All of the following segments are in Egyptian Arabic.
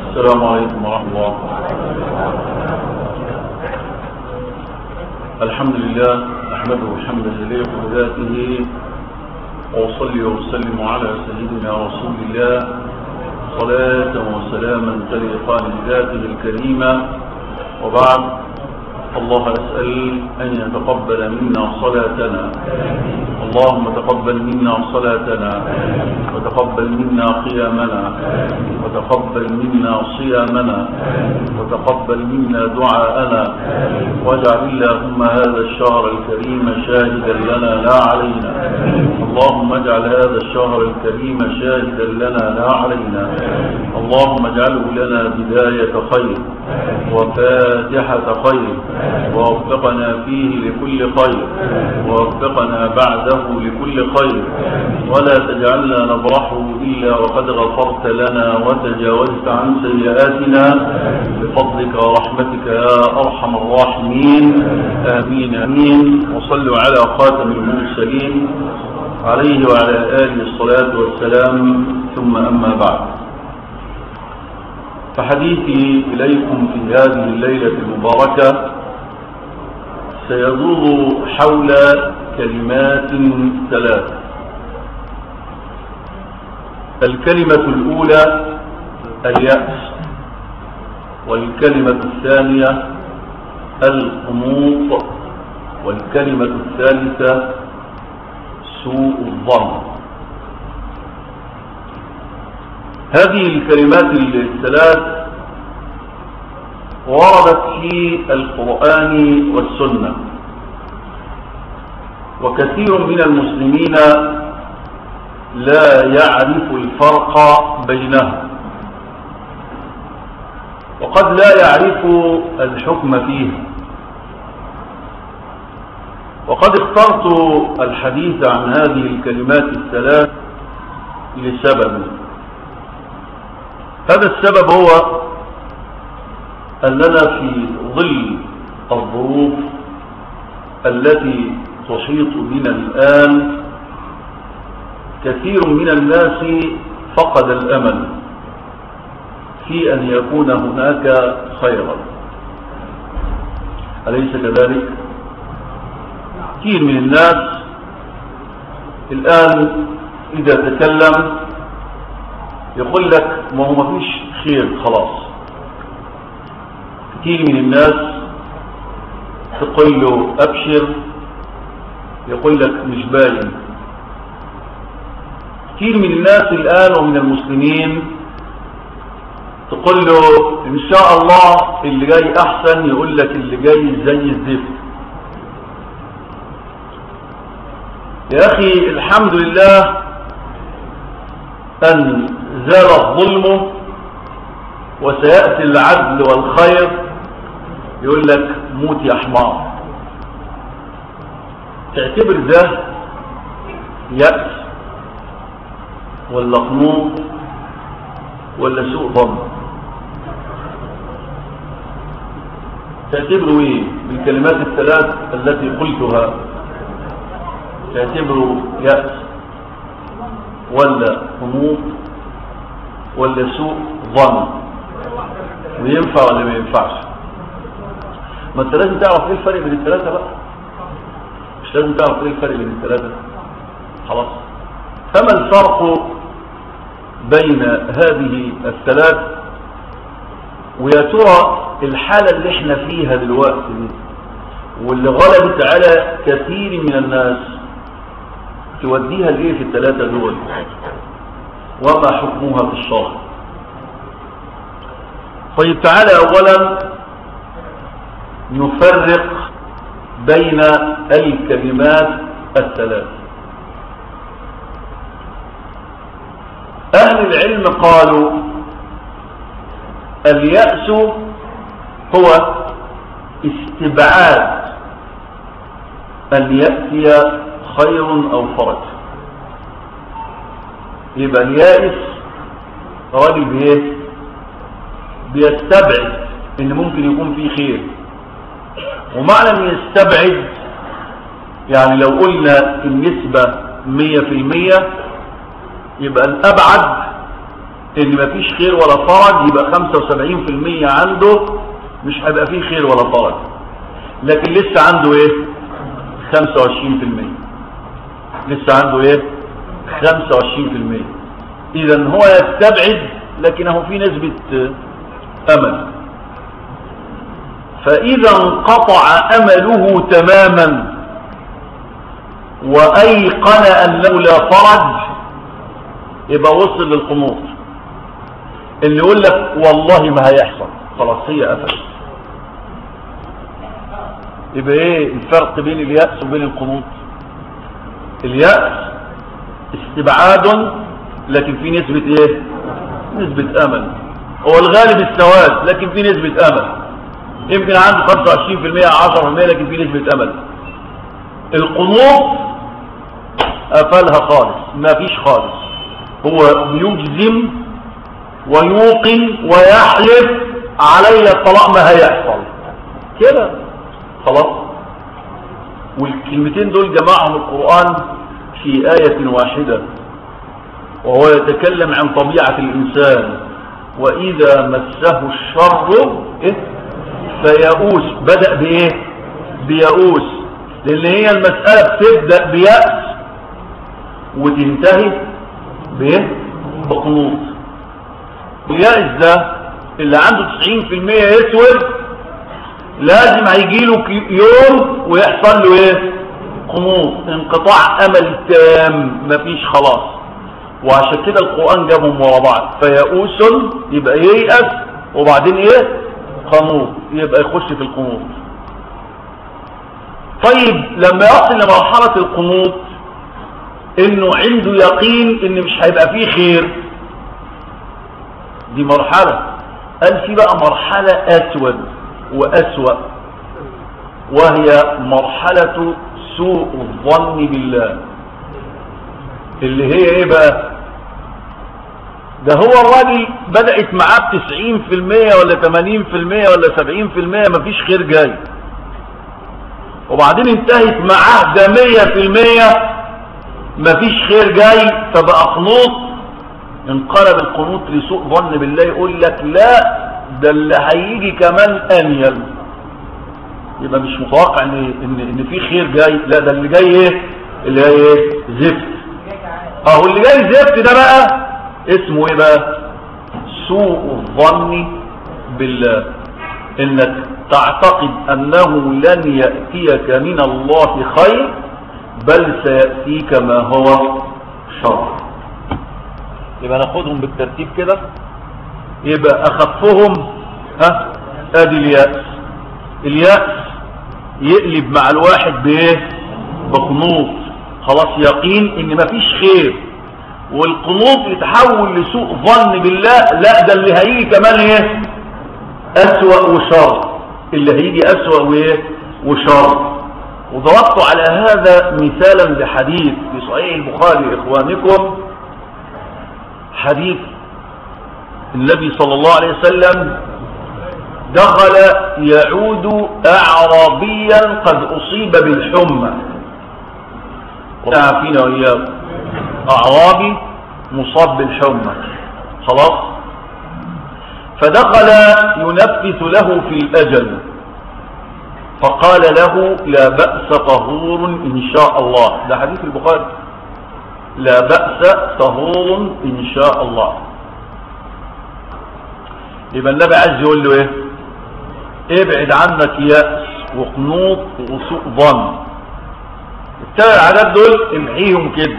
السلام عليكم ورحمة الله الحمد لله نحمده حمدا يليق بذاته وأصلي وأسلم على سيدنا رسول الله صلاة وسلاما تليقان بذاته الكريمة وبعد الله أسأل أن يتقبل منا صلاتنا اللهم تقبل منا صلاتنا وتقبل منا قيامنا وتقبل منا صيامنا وتقبل منا دعاءنا واجعل اللهم هذا الشهر الكريم شاهدا لنا لا علينا اللهم اجعل هذا الشهر الكريم شاهدا لنا لا علينا اللهم اجعله لنا بداية خير وفاتحة خير ووفقنا فيه لكل خير ووفقنا بعده لكل خير ولا تجعلنا نبرحه إلا وقد غفرت لنا وتجاوزت عن سيئاتنا بفضلك ورحمتك يا أرحم الراحمين آمين آمين وصلوا على خاتم المرسلين عليه وعلى آله الصلاة والسلام ثم أما بعد فحديثي إليكم في هذه الليلة المباركة سيدور حول كلمات ثلاث الكلمة الأولى اليأس والكلمة الثانية القنوط والكلمة الثالثة سوء الظن هذه الكلمات الثلاث وردت في القرآن والسنة وكثير من المسلمين لا يعرف الفرق بينها وقد لا يعرف الحكم فيه وقد اخترت الحديث عن هذه الكلمات الثلاث لسبب هذا السبب هو أننا في ظل الظروف التي تحيط بنا الآن كثير من الناس فقد الأمل في أن يكون هناك خيرا أليس كذلك؟ كثير من الناس الآن إذا تكلم يقول لك ما هو ما فيش خير خلاص كثير من الناس تقول له أبشر يقول لك مش باين كثير من الناس الآن ومن المسلمين تقول له إن شاء الله اللي جاي أحسن يقول لك اللي جاي زي الزفت يا أخي الحمد لله أن زال الظلم وسيأتي العدل والخير يقول لك موت يا حمار تعتبر ده يأس ولا قنوط ولا سوء ظن تعتبروا ايه بالكلمات الثلاث التي قلتها تعتبروا يأس ولا قنوط ولا سوء ظن وينفع ولا ما ينفعش ما انت لازم تعرف ايه الفرق بين الثلاثه بقى مش لازم تعرف ايه الفرق بين الثلاثه خلاص فما الفرق بين هذه الثلاث ويا ترى الحالة اللي احنا فيها دلوقتي دي واللي غلبت على كثير من الناس توديها ليه في الثلاثة دول وما حكمها في الشرع طيب تعالى اولا نفرق بين الكلمات الثلاث اهل العلم قالوا اليأس هو استبعاد ان يأتي خير او فرج يبقى اليائس راجل بايه بيستبعد ان ممكن يكون فيه خير ومعنى ان يستبعد يعني لو قلنا النسبة مية في المية يبقى الابعد ان مفيش خير ولا فرج يبقى 75% عنده مش هيبقى فيه خير ولا فرج لكن لسه عنده ايه 25% لسه عنده ايه 25% اذا هو يستبعد لكنه في نسبة امل فاذا انقطع امله تماما وايقن انه لا فرج يبقى وصل للقنوط اللي يقول لك والله ما هيحصل خلاص هي قفلت يبقى ايه الفرق بين اليأس وبين القنوط اليأس استبعاد لكن في نسبة ايه نسبة امل هو الغالب السواد لكن في نسبة امل يمكن عنده 25% 10% لكن في نسبة امل القنوط قفلها خالص ما فيش خالص هو بيجزم ويوقن ويحلف علي الطلاق ما هيحصل كده خلاص والكلمتين دول جمعهم القرآن في آية واحدة وهو يتكلم عن طبيعة الإنسان وإذا مسه الشر إيه؟ فيئوس بدأ بإيه بيئوس لأن هي المسألة بتبدأ بيأس وتنتهي بإيه بقنوط اليائس ده اللي عنده 90% يسود لازم هيجي له يوم ويحصل له ايه قنوط انقطاع امل تام مفيش خلاص وعشان كده القرآن جابهم ورا بعض فيئوس يبقى ييأس وبعدين ايه قنوط يبقى يخش في القنوط طيب لما يصل لمرحلة القنوط انه عنده يقين ان مش هيبقى فيه خير دي مرحلة قال في بقى مرحلة اسود واسوأ وهي مرحلة سوء الظن بالله اللي هي ايه بقى ده هو الراجل بدأت معاه بتسعين في المية ولا تمانين في المية ولا سبعين في المية مفيش خير جاي وبعدين انتهت معاه ده مية في المية مفيش خير جاي فبقى قنوط انقلب القنوط لسوء ظن بالله يقول لك لا ده اللي هيجي كمان انيل يبقى مش متوقع ان ان ان في خير جاي لا ده اللي جاي ايه اللي جاي ايه زفت اهو اللي جاي زفت ده بقى اسمه ايه بقى سوء الظن بالله انك تعتقد انه لن يأتيك من الله خير بل سيأتيك ما هو شر يبقى ناخدهم بالترتيب كده يبقى اخفهم ها ادي اليأس اليأس يقلب مع الواحد بايه بقنوط خلاص يقين ان مفيش خير والقنوط يتحول لسوء ظن بالله لا ده اللي هيجي كمان ايه اسوأ وشر اللي هيجي اسوأ وايه وشر وضربت على هذا مثالا بحديث في صحيح البخاري اخوانكم حديث النبي صلى الله عليه وسلم دخل يعود اعرابيا قد اصيب بالحمى عارفين وإياه اعرابي مصاب بالحمى خلاص فدخل ينفث له في الاجل فقال له لا بأس طهور إن شاء الله ده حديث البخاري لا بأس طهور إن شاء الله يبقى النبي عايز يقول له ايه ابعد عنك يأس وقنوط وسوء ظن التلات العادات دول امحيهم كده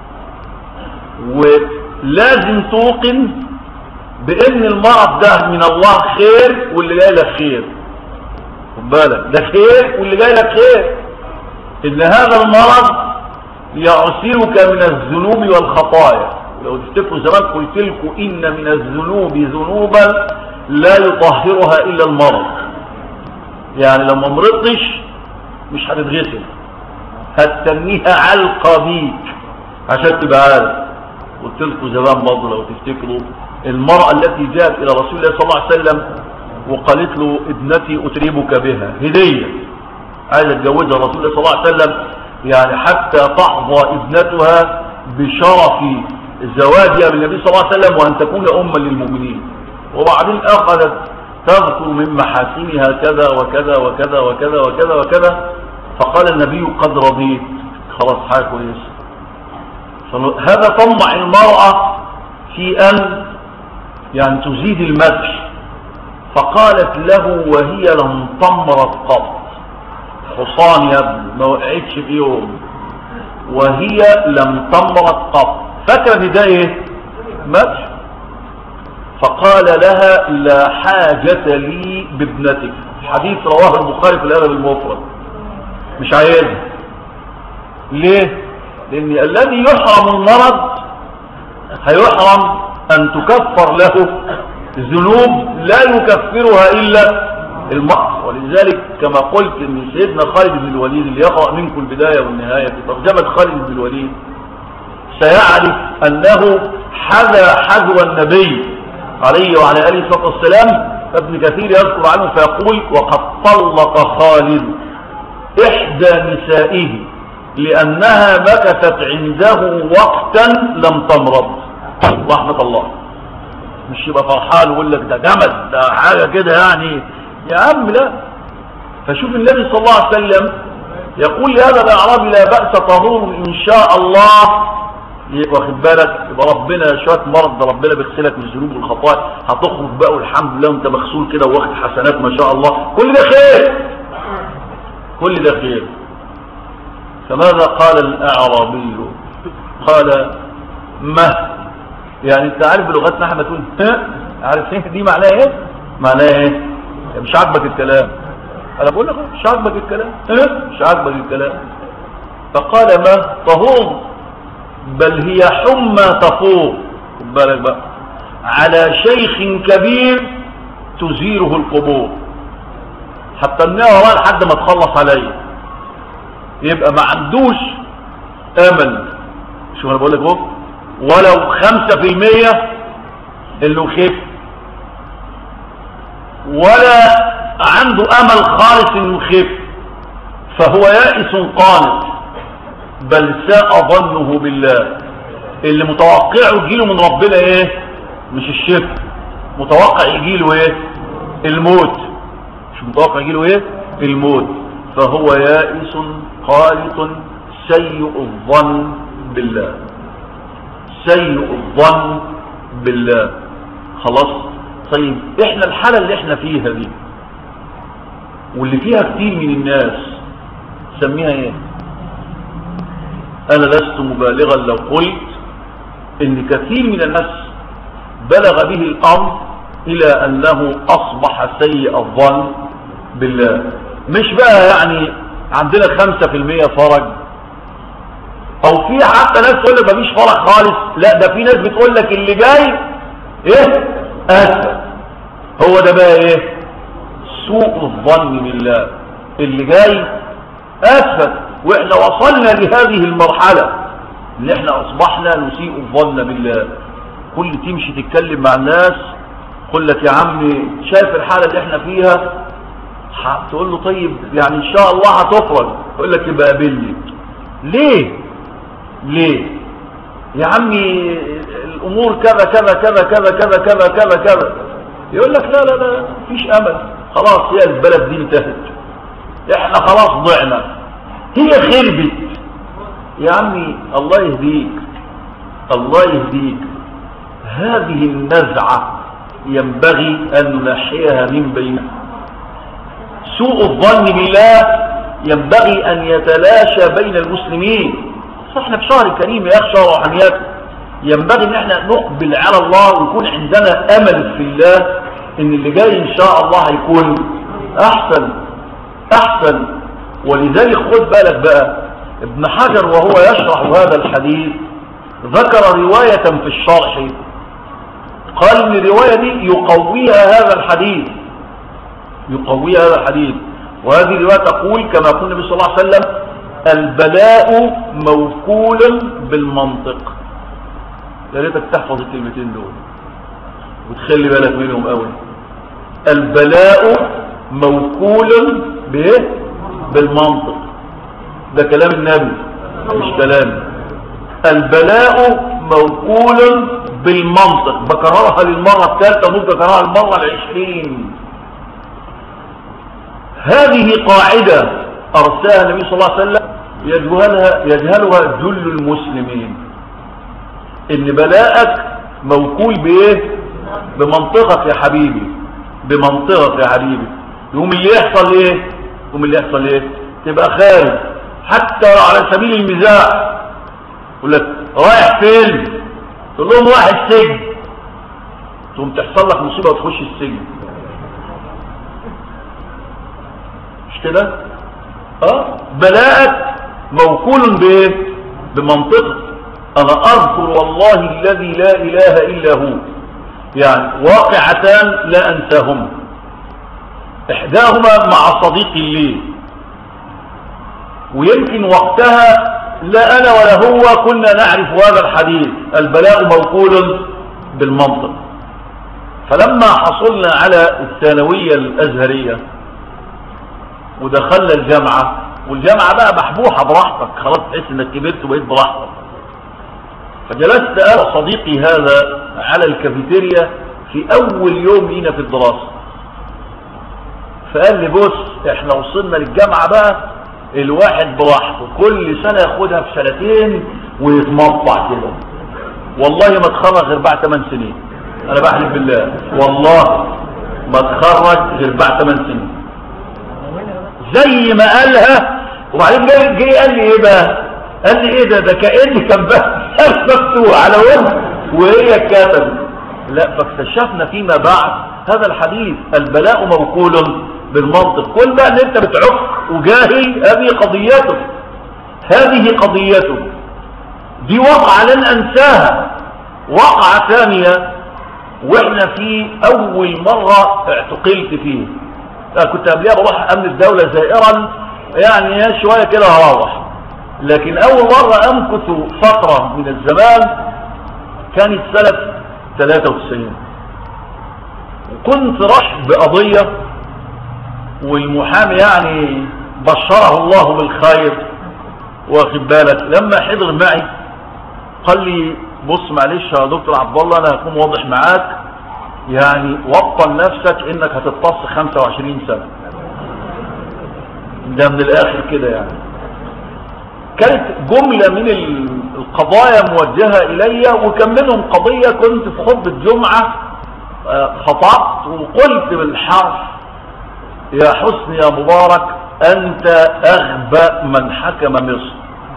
ولازم توقن بان المرض ده من الله خير واللي جاي لك خير خد بالك ده خير واللي جاي لك خير ان هذا المرض يعسرك من الذنوب والخطايا لو تفتكروا زمان قلت لكم ان من الذنوب ذنوبا لا يطهرها الا المرض يعني لما مرضتش مش هتتغسل هتسميها علقة بيك عشان تبقى عارف قلت لكم زمان برضه لو تفتكروا المرأة التي جاءت الى رسول الله صلى الله عليه وسلم وقالت له ابنتي اتربك بها هدية عايزة تجوزها رسول الله صلى الله عليه وسلم يعني حتى تحظى ابنتها بشرف زواجها بالنبي صلى الله عليه وسلم وأن تكون أما للمؤمنين وبعدين أخذت تذكر من محاسنها كذا وكذا وكذا وكذا وكذا وكذا فقال النبي قد رضيت خلاص حاجة كويسة هذا طمع المرأة في أن يعني تزيد المدح فقالت له وهي لم تمرض قط حصان يا ابني ما وقعتش في يوم وهي لم تمرض قط فاكره ده ايه مدح فقال لها لا حاجة لي بابنتك حديث رواه البخاري في الأدب المفرد مش عايزها ليه لأن الذي يحرم المرض هيحرم أن تكفر له ذنوب لا يكفرها إلا المرض ولذلك كما قلت ان سيدنا خالد بن الوليد اللي يقرأ منكم البداية والنهاية في ترجمة خالد بن الوليد سيعرف أنه حذى حذو النبي عليه وعلى آله الصلاة والسلام ابن كثير يذكر عنه فيقول وقد طلق خالد إحدى نسائه لأنها مكثت عنده وقتا لم تمرض رحمة الله مش يبقى فرحان ويقول لك ده جمد ده حاجة كده يعني يا عم لا فشوف النبي صلى الله عليه وسلم يقول لهذا الأعرابي لا بأس طهور إن شاء الله واخد بالك يبقى ربنا شويه مرض ده ربنا بيغسلك من الذنوب والخطايا هتخرج بقى والحمد لله وانت مغسول كده واخد حسنات ما شاء الله كل ده خير كل ده خير فماذا قال الاعرابي قال ما يعني انت عارف بلغتنا احنا تقول ها عارف ايه دي معناها ايه معناها ايه مش عاجبك الكلام انا بقول لك مش عاجبك الكلام ها مش عاجبك الكلام فقال ما طهور بل هي حمى تفور خد بالك بقى على شيخ كبير تزيره القبور حتى انها وراء لحد ما تخلص عليا يبقى ما عندوش امل شو انا بقول لك اهو ولو خمسة في المية اللي خف ولا عنده امل خالص انه يخف فهو يائس قانط بل ساء ظنه بالله اللي متوقعه يجيله من ربنا ايه مش الشفاء متوقع يجيله ايه الموت مش متوقع يجيله ايه الموت فهو يائس قالط سيء الظن بالله سيء الظن بالله خلاص طيب احنا الحالة اللي احنا فيها دي واللي فيها كتير من الناس سميها ايه انا لست مبالغا لو قلت ان كثير من الناس بلغ به الامر الى انه اصبح سيء الظن بالله مش بقى يعني عندنا خمسة في المية فرج او في حتى ناس تقول لك مفيش فرج خالص لا ده في ناس بتقول لك اللي جاي ايه اسفل هو ده بقى ايه سوء الظن بالله اللي جاي اسفل واحنا وصلنا لهذه المرحلة ان احنا اصبحنا نسيء الظن بالله كل تمشي تتكلم مع الناس يقول لك يا عمي شايف الحالة اللي احنا فيها تقول له طيب يعني ان شاء الله هتفرج يقول لك يبقى قابلني ليه ليه يا عمي الامور كذا كذا كذا كذا كذا كذا كذا كذا يقول لك لا لا لا مفيش امل خلاص هي البلد دي انتهت احنا خلاص ضعنا هي خربت يا عمي الله يهديك الله يهديك هذه النزعة ينبغي أن نحيها من بيننا سوء الظن بالله ينبغي أن يتلاشى بين المسلمين احنا في شهر كريم يا أخي شهر روحانيات ينبغي ان احنا نقبل على الله ويكون عندنا امل في الله ان اللي جاي ان شاء الله هيكون احسن احسن ولذلك خد بالك بقى ابن حجر وهو يشرح هذا الحديث ذكر رواية في الشرح قال ان الرواية دي يقويها هذا الحديث يقويها هذا الحديث وهذه الرواية تقول كما يقول النبي صلى الله عليه وسلم البلاء موكول بالمنطق يا ريتك تحفظ الكلمتين دول وتخلي بالك منهم قوي البلاء موكول بايه بالمنطق ده كلام النبي مش كلامي البلاء موكول بالمنطق بكررها للمرة الثالثة ممكن اكررها للمرة العشرين هذه قاعدة ارسلها النبي صلى الله عليه وسلم يجهلها, يجهلها جل المسلمين ان بلاءك موكول بايه بمنطقك يا حبيبي بمنطقك يا حبيبي يوم اللي يحصل ايه يوم اللي يحصل ايه تبقى خارج حتى على سبيل المزاح يقول لك رايح فين تقول لهم رايح السجن تقوم تحصل لك مصيبه وتخش السجن مش كده اه بلاءك موكول بايه بمنطقك انا اذكر والله الذي لا اله الا هو يعني واقعتان لا انساهما احداهما مع صديق لي ويمكن وقتها لا انا ولا هو كنا نعرف هذا الحديث البلاء موكول بالمنطق فلما حصلنا على الثانوية الازهرية ودخلنا الجامعة والجامعة بقى محبوحة براحتك خلاص تحس انك كبرت وبقيت براحتك فجلست انا صديقي هذا على الكافيتيريا في اول يوم لينا في الدراسة فقال لي بص احنا وصلنا للجامعة بقى الواحد براحته كل سنة ياخدها في سنتين ويتمطع كده والله ما اتخرج غير بعد 8 سنين انا بحلف بالله والله ما اتخرج غير بعد 8 سنين زي ما قالها وبعدين جاي, جاي قال لي ايه بقى قال لي ايه ده ده كأني كان بس مفتوح على وجه وهي كاتب لا فاكتشفنا فيما بعد هذا الحديث البلاء موكول بالمنطق كل بقى ان انت بتعك وجاهل هذه قضيته هذه قضيته دي وقعة لن انساها وقعة ثانية واحنا في اول مرة اعتقلت فيه كنت قبلها بروح امن الدولة زائرا يعني شوية كده هروح لكن اول مرة امكث فترة من الزمان كانت سنة 93 وكنت رحت بقضية والمحامي يعني بشره الله بالخير واخد بالك لما حضر معي قال لي بص معلش يا دكتور عبد الله انا هكون واضح معاك يعني وطن نفسك انك هتتص 25 سنة ده من الاخر كده يعني كانت جملة من القضايا موجهة الي وكان منهم قضية كنت في خطبة جمعة خطبت وقلت بالحرف يا حسن يا مبارك انت اغبى من حكم مصر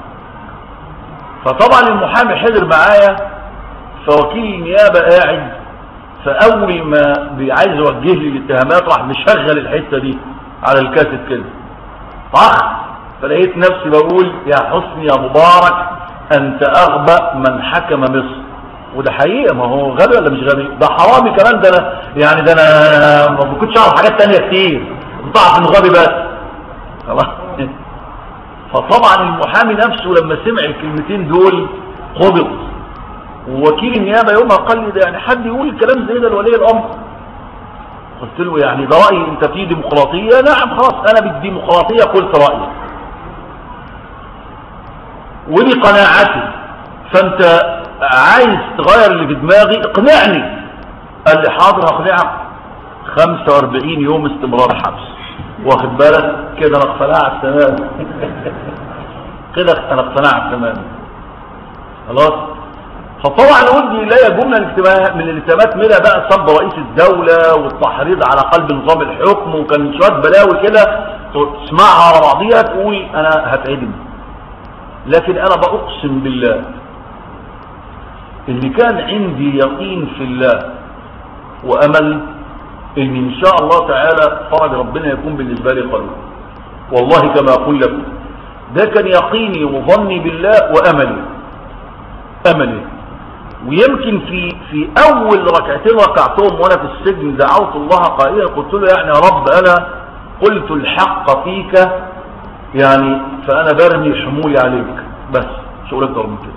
فطبعا المحامي حضر معايا فوكيل النيابة قاعد فاول ما عايز يوجه لي الاتهامات راح مشغل الحتة دي على الكاتب كده طخ فلقيت نفسي بقول يا حسن يا مبارك انت اغبى من حكم مصر وده حقيقة ما هو غبي ولا مش غبي ده حرامي كمان ده انا يعني ده انا ما كنتش اعرف حاجات تانية كتير كنت اعرف انه غبي بس خلاص فطبعا المحامي نفسه لما سمع الكلمتين دول قبض ووكيل النيابة يومها قال لي ده يعني حد يقول الكلام زي ده لولي الامر قلت له يعني ده رأيي انت في ديمقراطية نعم خلاص انا بالديمقراطية قلت رأيي ودي قناعتي فانت عايز تغير اللي في دماغي اقنعني قال لي حاضر هقنعك 45 يوم استمرار حبس واخد بالك كده انا اقتنعت تمام كده انا اقتنعت تمام خلاص فطبعا ودي لا جمله من الالتمات منها بقى صب رئيس الدولة والتحريض على قلب نظام الحكم وكان شويه بلاوي كده تسمعها على بعضيها تقول انا هتعدم لكن انا بأقسم بالله اللي كان عندي يقين في الله وامل ان ان شاء الله تعالى فرج ربنا يكون بالنسبة لي قريب والله كما اقول لكم ده كان يقيني وظني بالله واملي املي ويمكن في في اول ركعتين ركعتهم وانا في السجن دعوت الله قائلا قلت له يعني يا رب انا قلت الحق فيك يعني فانا برمي حمولي عليك بس مش هقول اكتر من كده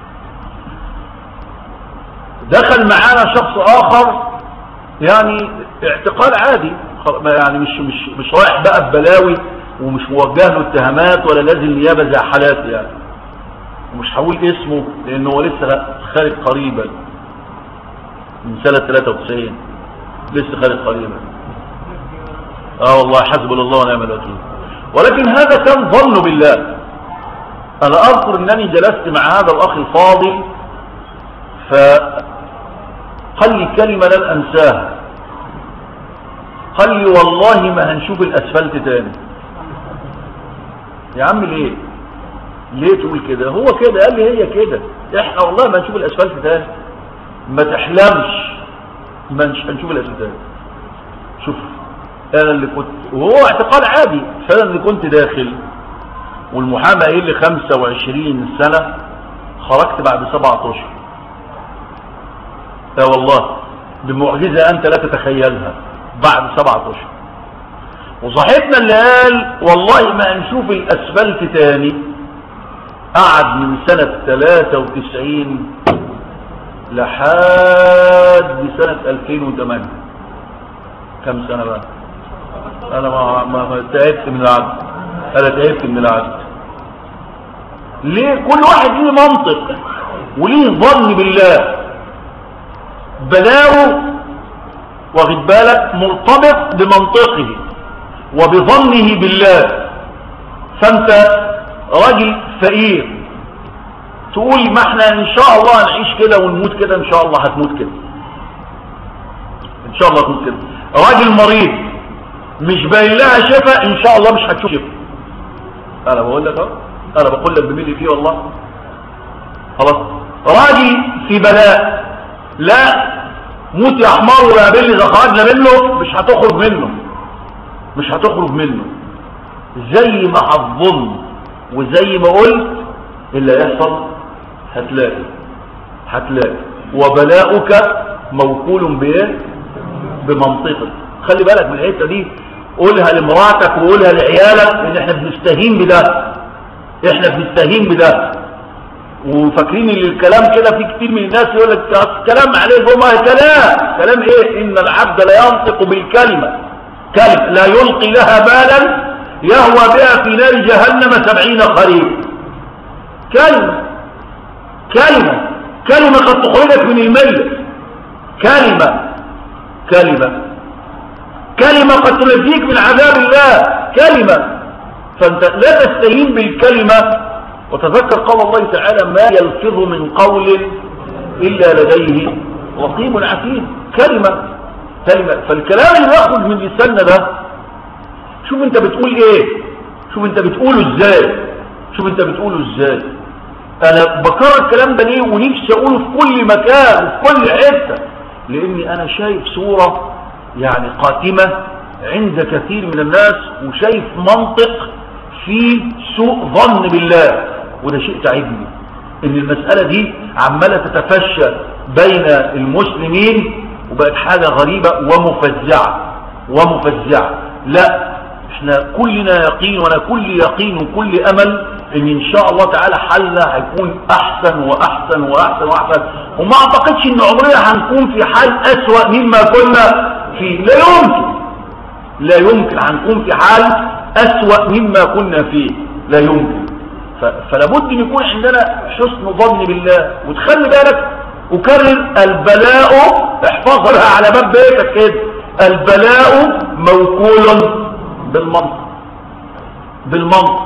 دخل معانا شخص اخر يعني اعتقال عادي يعني مش مش مش رايح بقى ببلاوي ومش موجه له اتهامات ولا لازم نيابه زي حالاتي يعني ومش هقول اسمه لانه هو لسه خارج قريبا من سنة 93 لسه خارج قريبا اه والله حسب الله ونعم الوكيل ولكن هذا كان ظن بالله انا اذكر انني جلست مع هذا الاخ الفاضل فقال لي كلمة لن انساها قال لي والله ما هنشوف الاسفلت تاني يا عم ليه ليه تقول كده هو كده قال لي هي كده احنا والله ما هنشوف الاسفلت تاني ما تحلمش ما هنشوف الاسفلت تاني شوف انا اللي كنت وهو اعتقال عادي فانا اللي كنت داخل والمحامي قايل لي 25 سنة خرجت بعد سبعة اشهر لا والله بمعجزة انت لا تتخيلها بعد سبعة اشهر وصاحبنا اللي قال والله ما هنشوف الاسفلت تاني قعد من سنة 93 لحد سنة 2008 كم سنة بقى انا ما ما ما تعبت من العد انا تعبت من العد ليه كل واحد ليه منطق وليه ظن بالله بلاغه واخد بالك مرتبط بمنطقه وبظنه بالله فانت راجل فقير تقول ما احنا ان شاء الله هنعيش كده ونموت كده ان شاء الله هتموت كده ان شاء الله هتموت كده راجل مريض مش باين لها شفاء ان شاء الله مش هتشوف شفاء انا بقول لك اهو انا بقول لك بملي فيه والله خلاص راجل في بلاء لا موت يا حمار وقابل لي خرجنا منه مش هتخرج منه مش هتخرج منه زي ما هتظن وزي ما قلت اللي هيحصل هتلاقي هتلاقي وبلاؤك موكول بايه بمنطقك خلي بالك من الحته دي قولها لمراتك وقولها لعيالك ان احنا بنستهين بده احنا بنستهين بده وفاكرين ان الكلام كده في كتير من الناس يقول لك كلام عليه هو كلام كلام ايه ان العبد لا ينطق بالكلمه كلمه لا يلقي لها بالا يهوى بها في نار جهنم سبعين خريف كلمه كلمه كلمه قد تخرجك من الميت كلمه كلمه كلمة قد تنجيك من عذاب الله كلمة فانت لا تستهين بالكلمة وتذكر قول الله تعالى ما يلفظ من قول إلا لديه رقيب عتيد كلمة كلمة فالكلام اللي يخرج من لساننا ده شوف انت بتقول ايه شوف انت بتقوله ازاي شوف انت بتقوله ازاي انا بكرر الكلام ده ليه ونفسي اقوله في كل مكان وفي كل حتة لاني انا شايف صورة يعني قاتمة عند كثير من الناس وشايف منطق في سوء ظن بالله وده شيء تعبني ان المسألة دي عمالة تتفشى بين المسلمين وبقت حاجة غريبة ومفزعة ومفزعة لا احنا كلنا يقين وانا كل يقين وكل امل ان ان شاء الله تعالى حالنا هيكون احسن واحسن واحسن واحسن وما اعتقدش ان عمرنا هنكون في حال اسوأ مما كنا فيه لا يمكن لا يمكن هنكون في حال اسوأ مما كنا فيه لا يمكن فلابد ان يكون عندنا حسن ظن بالله وتخلي بالك وكرر البلاء احفظها على باب بيتك كده البلاء موكول بالمنطق بالمنطق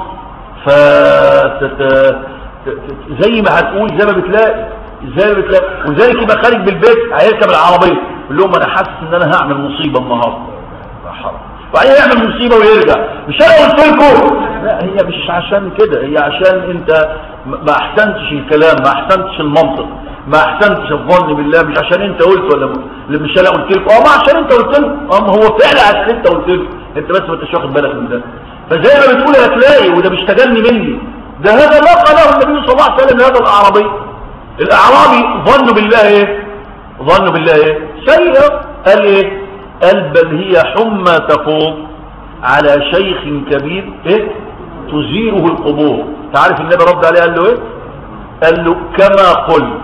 فتت... زي ما هتقول زي ما بتلاقي زي ما بتلاقي وذلك يبقى خارج بالبيت هيركب العربيه يقول لهم انا حاسس ان انا هعمل مصيبه النهارده وبعدين يعمل مصيبه ويرجع مش انا قلت لكم لا هي مش عشان كده هي عشان انت ما احسنتش الكلام ما احسنتش المنطق ما احسنتش الظن بالله مش عشان انت قلت ولا مش انا قلت لكم اه ما عشان انت قلت له اه ما هو فعلا عشان انت قلت له انت بس ما انتش واخد بالك من ده فزي ما بتقول هتلاقي وده مش تجني مني ده هذا ما قاله النبي صلى الله عليه وسلم لهذا الاعرابي الاعرابي ظن بالله ايه ظن بالله ايه سيئة قال ايه قال بل هي حمى تفوض على شيخ كبير ايه تزيره القبور تعرف النبي رد عليه قال له ايه قال له كما قلت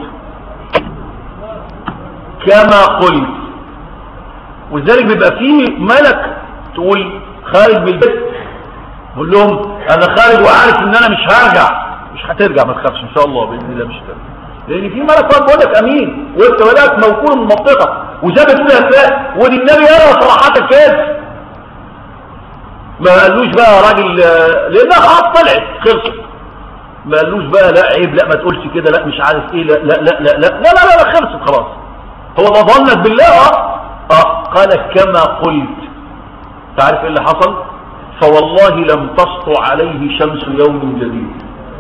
كما قلت وذلك بيبقى فيه ملك تقول خارج من البيت بقول لهم انا خارج وعارف ان انا مش هرجع مش هترجع ما تخافش ان شاء الله باذن الله مش هترجع لان في ملك واقف بيقول لك امين وانت بدات موكول من المنطقه وزي ما تقول هتلاقي والنبي يرى صراحه كده ما قالوش بقى يا راجل آه، لانها خلاص طلعت خلصت ما قالوش بقى لا عيب لا ما تقولش كده لا مش عارف ايه لا لا لا لا لا لا لا, لا خلصت خلاص هو ما ظنك بالله اه اه قال كما قلت تعرف ايه اللي حصل فوالله لم تسطع عليه شمس يوم جديد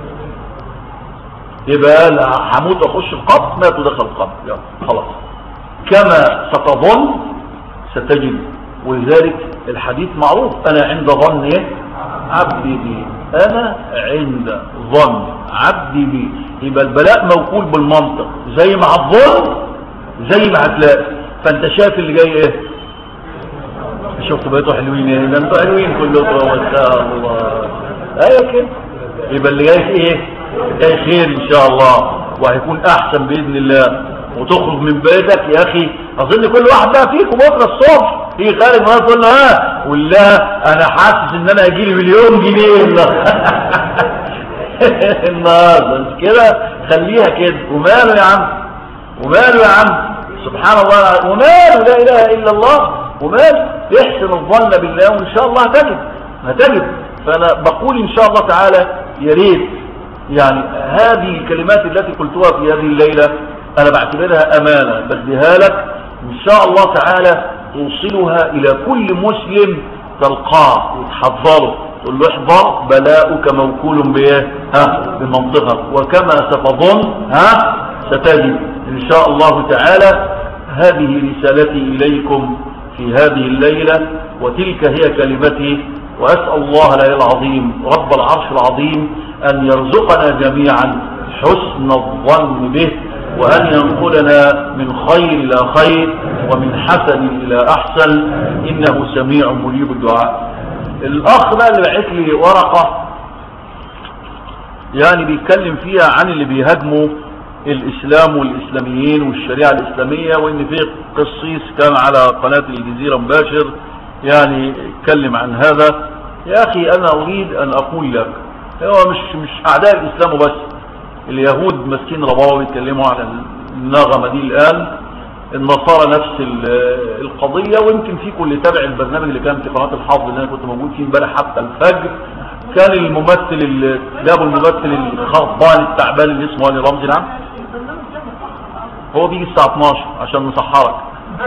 يبقى لا هموت واخش القبر مات ودخل القبر يلا خلاص كما ستظن ستجد ولذلك الحديث معروف انا عند ظن ايه عبدي بي انا عند ظن عبدي بي يبقى البلاء موكول بالمنطق زي ما هتظن زي ما هتلاقي فانت شايف اللي جاي ايه شفت بقيتوا حلوين ايه ده انتوا حلوين كلكم ما شاء الله ايوه كده يبقى اللي جاي ايه جاي خير ان شاء الله وهيكون احسن باذن الله وتخرج من بيتك يا اخي اظن كل واحد بقى فيكم بكره الصبح يجي خارج معايا تقول له ها ولا انا حاسس ان انا هيجي لي مليون جنيه النهارده مش كده خليها كده وماله يا عم وماله يا عم سبحان الله وماله لا اله الا الله وماله يحسن الظن بالله وان شاء الله هتجد هتجد فانا بقول ان شاء الله تعالى يا ريت يعني هذه الكلمات التي قلتها في هذه الليله انا بعتبرها امانه بديها لك ان شاء الله تعالى توصلها الى كل مسلم تلقاه وتحضره تقول له احضر بلاؤك موكول بايه ها بمنطقك وكما ستظن ها ستجد ان شاء الله تعالى هذه رسالتي اليكم في هذه الليلة وتلك هي كلمتي وأسأل الله العلي العظيم رب العرش العظيم أن يرزقنا جميعا حسن الظن به وأن ينقلنا من خير إلى خير ومن حسن إلى أحسن إنه سميع مجيب الدعاء الأخ بقى اللي بعت لي ورقة يعني بيتكلم فيها عن اللي بيهاجموا الإسلام والإسلاميين والشريعة الإسلامية وإن في قصيص كان على قناة الجزيرة مباشر يعني اتكلم عن هذا يا أخي أنا أريد أن أقول لك هو مش مش أعداء الإسلام وبس اليهود مسكين رباوي بيتكلموا على النغمة دي الآن النصارى نفس القضية ويمكن فيكم اللي تابع البرنامج اللي كان في قناة الحافظ اللي أنا كنت موجود فيه امبارح حتى الفجر كان الممثل اللي جابوا الممثل الخربان التعبان اللي اسمه علي رمزي نعم هو بيجي الساعة 12 عشان نسحرك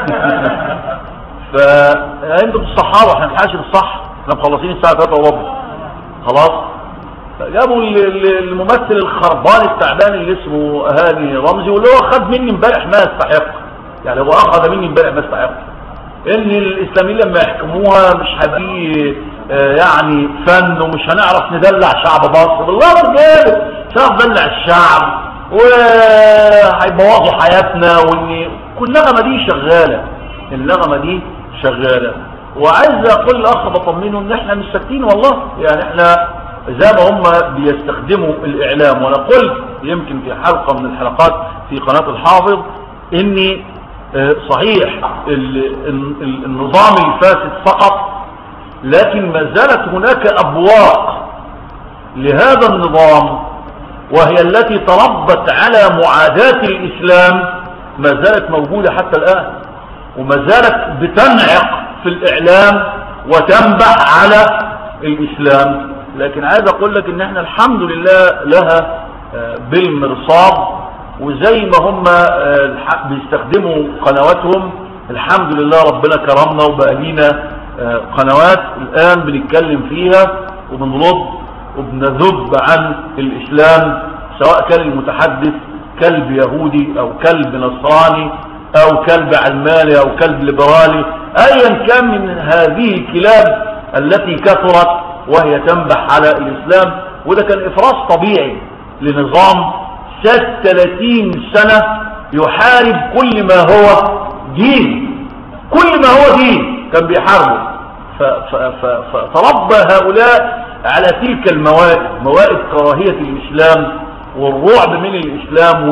فانتوا بتصحروا احنا بنحاشر الصح احنا مخلصين الساعة 3 وربع خلاص فجابوا الممثل الخربان التعبان اللي اسمه هاني رمزي واللي هو خد مني امبارح ما يستحق يعني هو اخذ مني امبارح ما يستحق ان الاسلاميين لما يحكموها مش هيبقى يعني فن ومش هنعرف ندلع شعب مصر بالله رجاله مش هنعرف ندلع الشعب وهيبوظوا حياتنا وان كل النغمه دي شغاله النغمه دي شغاله وعايز اقول الاخ بطمنه ان احنا مش ساكتين والله يعني احنا زي ما هم بيستخدموا الاعلام وانا قلت يمكن في حلقه من الحلقات في قناه الحافظ اني صحيح النظام الفاسد فقط لكن ما زالت هناك أبواق لهذا النظام وهي التي تربت على معاداة الإسلام ما زالت موجودة حتى الآن وما زالت بتنعق في الإعلام وتنبح على الإسلام لكن عايز أقول لك إن احنا الحمد لله لها بالمرصاد وزي ما هم بيستخدموا قنواتهم الحمد لله ربنا كرمنا وبقى لينا قنوات الآن بنتكلم فيها وبنرد وبنذب عن الإسلام سواء كان المتحدث كلب يهودي أو كلب نصراني أو كلب علماني أو كلب ليبرالي أيا كان من هذه الكلاب التي كثرت وهي تنبح على الإسلام وده كان إفراز طبيعي لنظام سات 30 سنة يحارب كل ما هو دين كل ما هو دين كان بيحاربه فتربى هؤلاء على تلك الموائد موائد كراهية الإسلام والرعب من الإسلام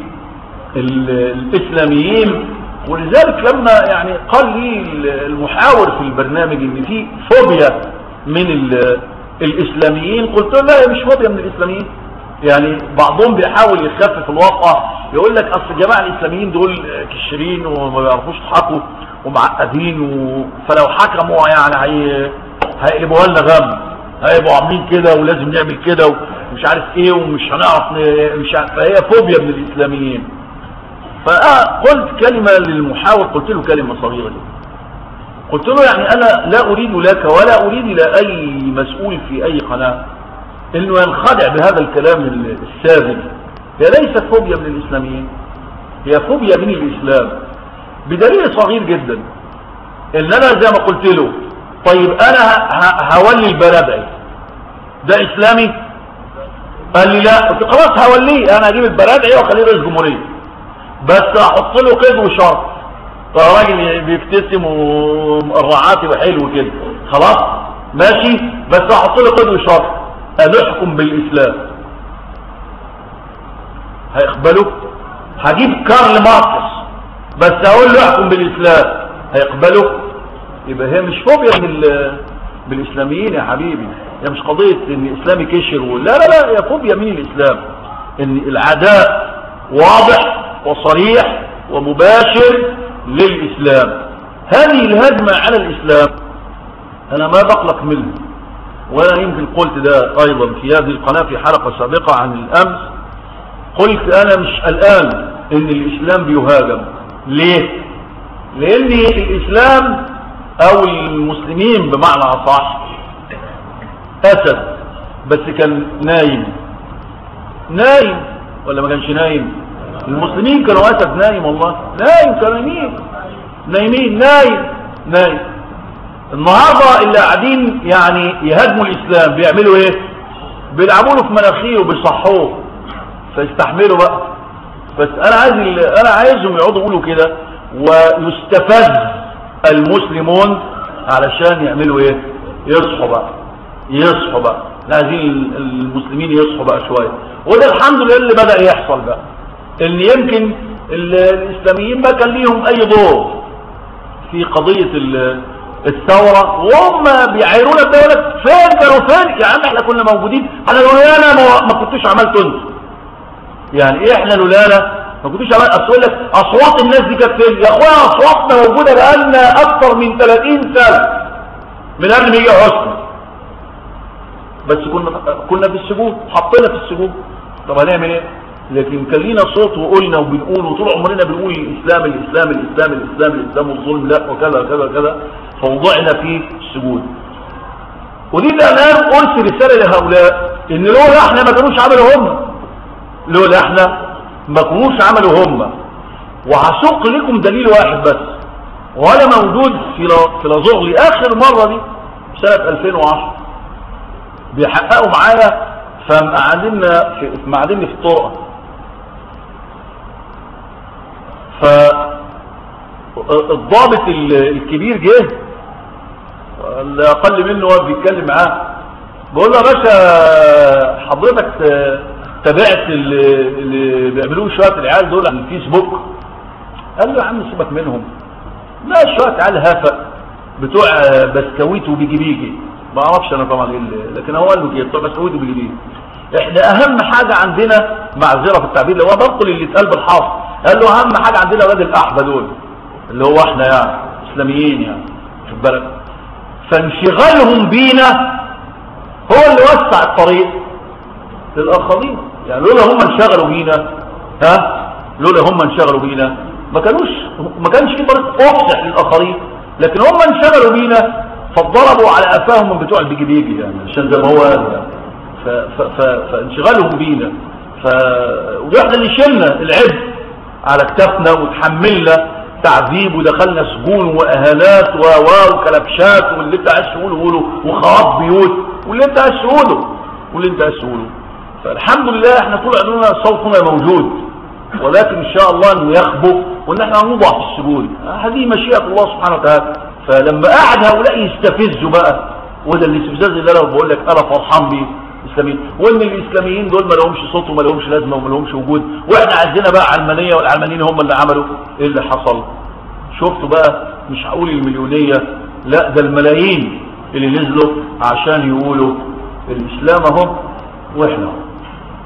والإسلاميين ولذلك لما يعني قال لي المحاور في البرنامج ان في فوبيا من الإسلاميين قلت له لا مش فوبيا من الإسلاميين يعني بعضهم بيحاول يخفف الواقع يقول لك اصل الجماعه الاسلاميين دول كشرين وما بيعرفوش يضحكوا ومعقدين و... فلو حكموا يعني هي... هيقلبوها لنا غم هيبقوا عاملين كده ولازم نعمل كده ومش عارف ايه ومش هنعرف ن... مش عارف فهي فوبيا من الاسلاميين فقلت كلمه للمحاور قلت له كلمه صغيره جدا قلت له يعني انا لا اريد لك ولا اريد لاي مسؤول في اي قناه انه ينخدع بهذا الكلام الساذج هي ليست فوبيا من الاسلاميين هي فوبيا من الاسلام بدليل صغير جدا ان انا زي ما قلت له طيب انا هولي البلد ده اسلامي قال لي لا قلت خلاص هوليه انا اجيب البرادعي واخليه رئيس جمهوريه بس احط له قيد وشرط فالراجل بيبتسم والرعاة يبقى حلو كده خلاص ماشي بس احط له قيد وشرط أنحكم بالإسلام هيقبلوا هجيب كارل ماركس بس أقول له احكم بالإسلام هيقبلوا يبقى هي مش فوبيا من بالإسلاميين يا حبيبي هي مش قضية ان الإسلامي كشر لا لا لا هي فوبيا من الإسلام ان العداء واضح وصريح ومباشر للإسلام هذه الهجمة على الإسلام أنا ما بقلق منه وانا يمكن قلت ده ايضا في هذه القناة في حلقة سابقة عن الامس قلت انا مش الان ان الاسلام بيهاجم ليه لان الاسلام او المسلمين بمعنى اصح اسد بس كان نايم نايم ولا ما كانش نايم المسلمين كانوا اسد نايم والله نايم كانوا نايمين نايمين نايم نايم النهاردة اللي قاعدين يعني يهاجموا الإسلام بيعملوا ايه بيلعبوا له في مناخيره وبيصحوه فيستحملوا بقى بس انا عايز انا عايزهم يقعدوا يقولوا كده ويستفز المسلمون علشان يعملوا ايه يصحوا بقى يصحوا بقى عايزين المسلمين يصحوا بقى شويه وده الحمد لله اللي بدأ يحصل بقى ان يمكن الاسلاميين ما كان ليهم اي دور في قضية الثورة وهم بيعيرونا الدولة فين كانوا فين يا عم احنا كنا موجودين احنا لولانا ما, ما كنتوش عملتوا انتوا يعني ايه احنا لولانا ما كنتوش عملت اصل لك اصوات الناس دي كانت فين يا اخويا اصواتنا موجودة بقالنا اكتر من 30 سنة من قبل ما يجي حسن بس كنا كنا في السجود حطينا في السجود طب هنعمل ايه لكن كان لينا صوت وقلنا وبنقول وطول عمرنا بنقول الاسلام الاسلام الاسلام الاسلام الاسلام والظلم لا وكذا كذا كذا فوضعنا في السجود ودي اللي الان قلت رساله لهؤلاء ان لولا احنا ما كانوش عملوا هم لولا احنا ما كانوش عملوا هم وهسوق لكم دليل واحد بس ولا موجود في في لازغلي اخر مره دي سنه 2010 بيحققوا معايا فمقعدنا في مقعدني في الطرقه فالضابط الكبير جه اللي اقل منه هو بيتكلم معاه بقول له يا باشا حضرتك تابعت اللي, اللي بيعملوه شويه العيال دول على الفيسبوك قال له يا عم سيبك منهم لا شويه عيال هفا بتوع بسكويت وبيجي بيجي ما اعرفش انا طبعا ايه لكن هو قال له كده بتوع بسكويت وبيجي بيجي احنا اهم حاجه عندنا معذره في التعبير اللي هو بنقل اللي اتقال بالحرف قال له اهم حاجه عندنا اولاد الاحبه دول اللي هو احنا يعني اسلاميين يعني خد بالك فانشغالهم بينا هو اللي وسع الطريق للاخرين يعني لولا هم انشغلوا بينا ها لولا هم انشغلوا بينا ما كانوش ما كانش في طريق افصح للاخرين لكن هم انشغلوا بينا فضربوا على قفاهم من بتوع البيجي بيجي يعني عشان زي ما هو قال يعني ف ف ف فانشغالهم بينا ف واحنا اللي شلنا العبء على كتافنا وتحملنا تعذيب ودخلنا سجون واهانات و وكلبشات واللي انت عايز تقوله قوله وخراب بيوت واللي انت عايز تقوله واللي انت عايز تقوله فالحمد لله احنا طول عمرنا صوتنا موجود ولكن ان شاء الله انه يخبو وان احنا نوضع في السجون هذه مشيئه الله سبحانه وتعالى فلما قعد هؤلاء يستفزوا بقى وده الاستفزاز اللي انا بقول لك انا فرحان بيه الاسلاميين وان الاسلاميين دول ما لهمش صوت وما لهمش لازمه وما لهمش وجود واحنا عندنا بقى علمانيه والعلمانيين هم اللي عملوا ايه اللي حصل شفتوا بقى مش هقول المليونيه لا ده الملايين اللي نزلوا عشان يقولوا الاسلام اهو واحنا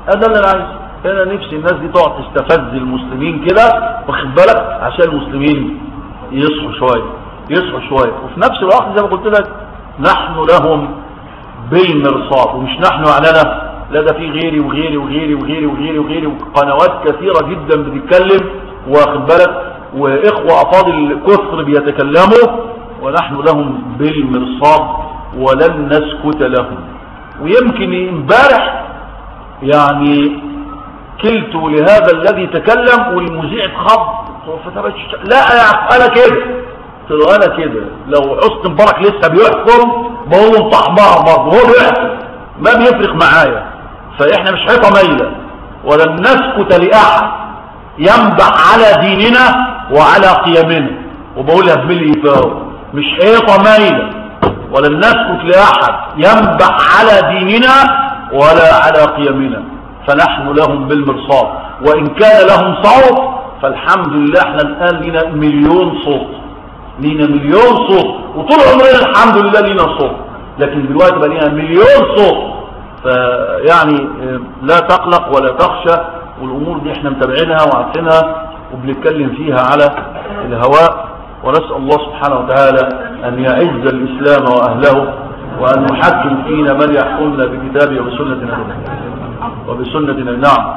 هذا اللي انا عايزه انا نفسي الناس دي تقعد تستفز المسلمين كده واخد بالك عشان المسلمين يصحوا شويه يصحوا شويه وفي نفس الوقت زي ما قلت لك نحن لهم بالمرصاد ومش نحن علنا لا ده في غيري وغيري وغيري وغيري وغيري وغيري وقنوات كثيرة جدا بتتكلم واخد بالك واخوة افاضل كثر بيتكلموا ونحن لهم بالمرصاد ولن نسكت لهم ويمكن امبارح يعني كلت لهذا الذي تكلم والمذيع اتخض لا يا انا كده قلت له انا كده لو حسن مبارك لسه بيحكم بقول له طحمار برضه هو بيحكم ما بيفرق معايا فاحنا مش حيطه مايله ولن نسكت لاحد ينبح على ديننا وعلى قيمنا وبقولها بملي فاو مش حيطه مايله ولن نسكت لاحد ينبح على ديننا ولا على قيمنا فنحن لهم بالمرصاد وان كان لهم صوت فالحمد لله احنا الان لنا مليون صوت لينا مليون صوت وطول عمرنا الحمد لله لينا صوت لكن دلوقتي بقى لينا مليون صوت فيعني لا تقلق ولا تخشى والامور دي احنا متابعينها وعارفينها وبنتكلم فيها على الهواء ونسال الله سبحانه وتعالى ان يعز الاسلام واهله وان يحكم فينا من يحكمنا بكتابه وبسنه نبيه وبسنه نبيه نعم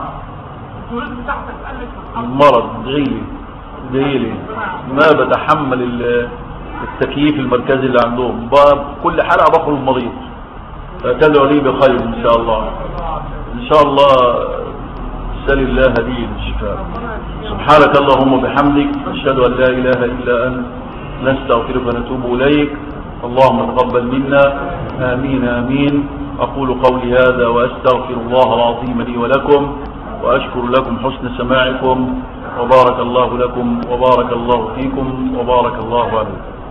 المرض ادعيلي ادعيلي ما بتحمل التكييف المركزي اللي عندهم كل حلقه بخرج مريض فتدعو لي بخير ان شاء الله ان شاء الله سل الله هدي الشفاء سبحانك اللهم وبحمدك اشهد ان لا اله الا انت نستغفرك ونتوب اليك اللهم تقبل منا امين امين اقول قولي هذا واستغفر الله العظيم لي ولكم واشكر لكم حسن سماعكم وبارك الله لكم وبارك الله فيكم وبارك الله عليكم